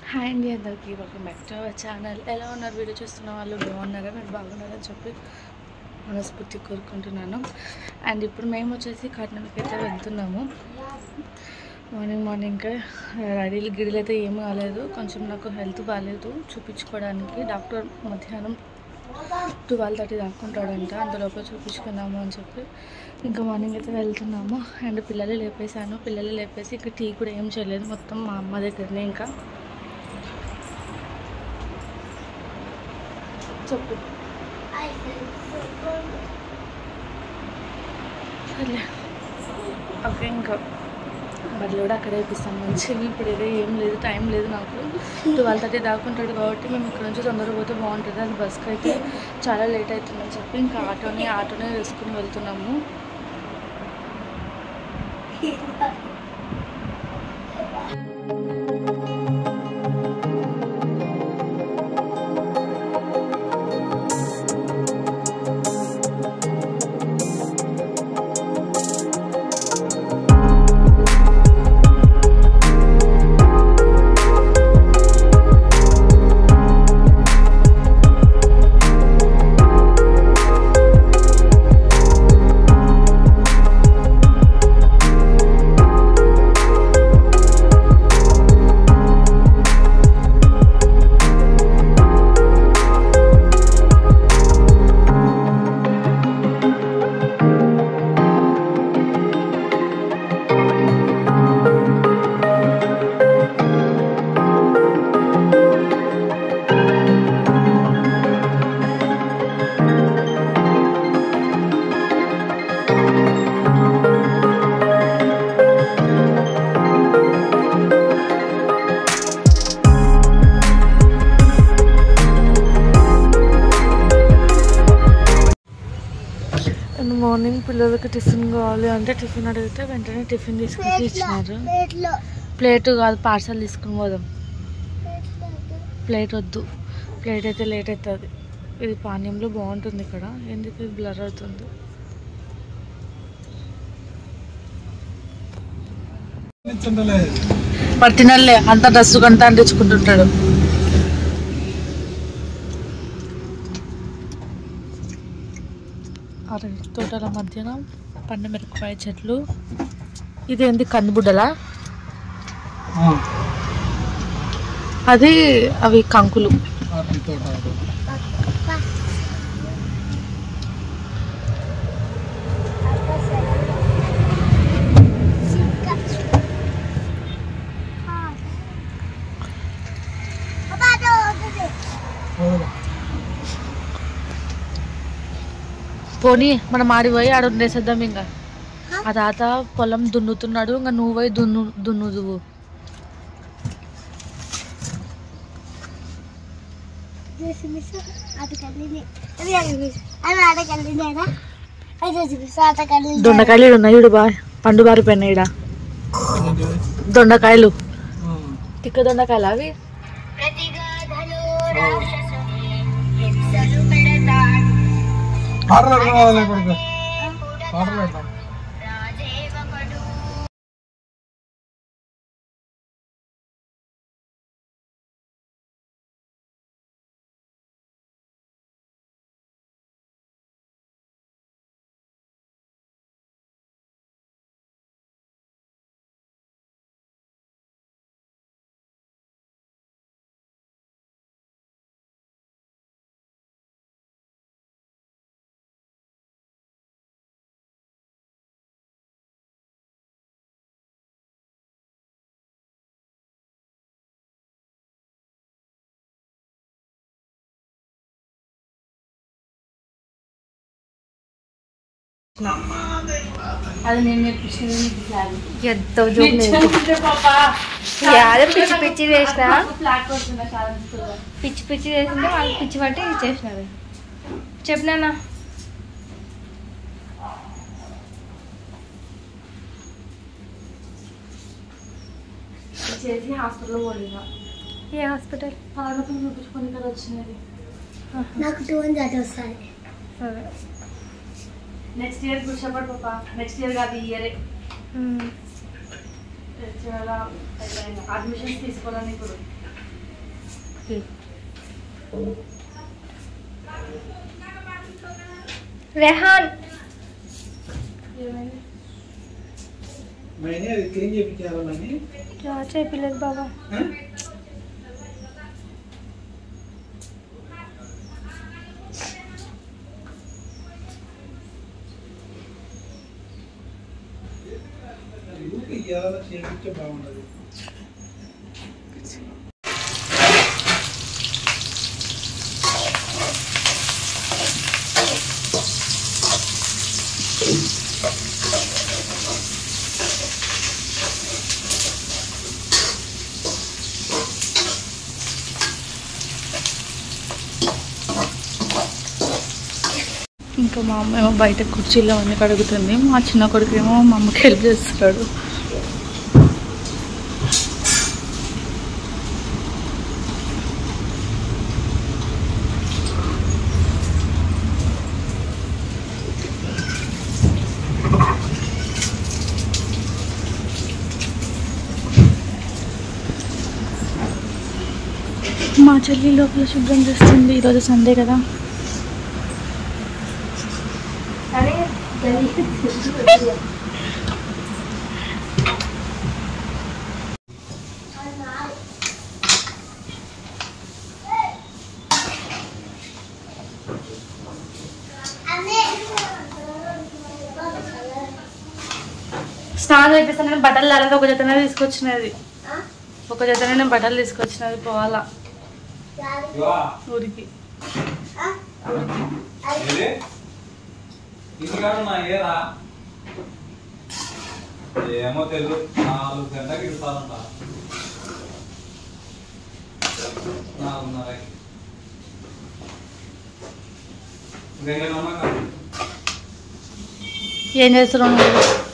Hi అండి అందరికీ welcome back to our channel ఎలా ఉన్నారు వీడియో చూస్తున్న వాళ్ళు బాగున్నారా మీరు బాగున్నారని చెప్పి మనస్ఫూర్తి కోరుకుంటున్నాను అండ్ ఇప్పుడు మేము వచ్చేసి కర్ణాటక అయితే వెళ్తున్నాము మార్నింగ్ మార్నింగ్ రెడీలు గిడీలు అయితే ఏమీ కాలేదు కొంచెం నాకు హెల్త్ బాగాలేదు చూపించుకోవడానికి డాక్టర్ మధ్యాహ్నం ట్వెల్వ్ థర్టీ దాక్కుంటాడంట అందులోపు చూపించుకుందాము అని చెప్పి ఇంకా మార్నింగ్ అయితే వెళ్తున్నాము అండ్ పిల్లలు లేపేశాను పిల్లలు లేపేసి ఇంకా టీ కూడా ఏం చేయలేదు మొత్తం మా అమ్మ దగ్గరనే ఇంకా చెప్పు సర్లే ఓకే ఇంకా బదులు కూడా అక్కడే వేపిస్తాం మంచిగా ఇప్పుడు ఏదో ఏం లేదు టైం లేదు నాకు ట్వెల్వ్ థర్టీ దాకుంటాడు కాబట్టి మేము ఇక్కడ నుంచి తొందరగా పోతే బాగుంటుంది అది బస్కి అయితే చాలా లేట్ అవుతుందని చెప్పి ఇంకా ఆటోని ఆటోనే వేసుకుని వెళ్తున్నాము అండ్ మార్నింగ్ పిల్లలకి టిఫిన్ కావాలి అంటే టిఫిన్ అడిగితే వెంటనే టిఫిన్ తీసుకొచ్చి ఇచ్చినారు ప్లేట్ కాదు పార్సల్ తీసుకుని పోదాం ప్లేట్ వద్దు ప్లేట్ అయితే లేట్ అవుతుంది ఇది పానీయంలో బాగుంటుంది ఇక్కడ ఎందుకు ఇది బ్లర్ అవుతుంది మరి తినలే అంత డ్రెస్ కంతా అంటించుకుంటుంటాడు అరటి తోటల మధ్యన పండు మిరపకాయ చెట్లు ఇదేంది కందిబుడ్డలా అది అవి కంకులు పోనీ మనం ఆడిపోయి ఆడ ఉండేసేద్దాం ఇంకా ఆ తాత పొలం దున్నుతున్నాడు ఇంకా నువ్వు పోయి దున్ను దున్నుదువు దొండకాయలు ఈడ ఉన్నాయి ఇడు బా పండు బారిపోయినాయి ఇడ దొండకాయలు తిక్క దొండకాయలు అవి అది నేను నేర్పించింది నీకు ఫ్లాగ్ ఎంత అదే పిచ్చి పిచ్చి చేసిన ఫ్లాగ్ వస్తుందా చాలా స్కూల్లో పిచ్చి పిచ్చి చేసింటే వాళ్ళు పిచ్చి పట్టి చేసినారు చెప్పినానా చేసి హాస్పిటల్లో పోయినా ఏ హాస్పిటల్ పార్వతం చూపించుకొని ఇక్కడ వచ్చినది నాకు టూ అని దాటి వస్తాయి సరే నెక్స్ట్ ఇయర్ కూర్చోబడి పాప నెక్స్ట్ ఇయర్ కాదు ఈ ఇయరే ఉమ్. చాలా అడ్మిషన్స్ తీసుకోవాలని ఇప్పుడు కి రెహాన్ మైనే అది క్లీన్ చేయించాలా మని రా చేపిలేదు బాబా ఊరికి ఇయ్యాల చేయించే బాగుండదు ఇంకా మా అమ్మ ఏమో బయట కుర్చీలో అన్ని కడుగుతుంది మా చిన్న కొడుకు ఏమో మా అమ్మకి హెల్ప్ చేస్తున్నాడు మా చెల్లి లోపల శుభ్రం చేస్తుంది ఈరోజు సండే కదా కానీ స్నానం చేపిస్తాను నేను బట్టలు లాలేదు ఒక జతనే తీసుకొచ్చినది ఒక జతనే నేను బట్టలు తీసుకొచ్చినది పోవాలా ఊరికి ఇంటికాడున్నా ఏరా ఏమో తెలియదు నాలుగు గంటలకు ఇస్తారంట నాలుగున్నరకి ఇంకెక్కడ ఏం చేస్తున్నావు నువ్వు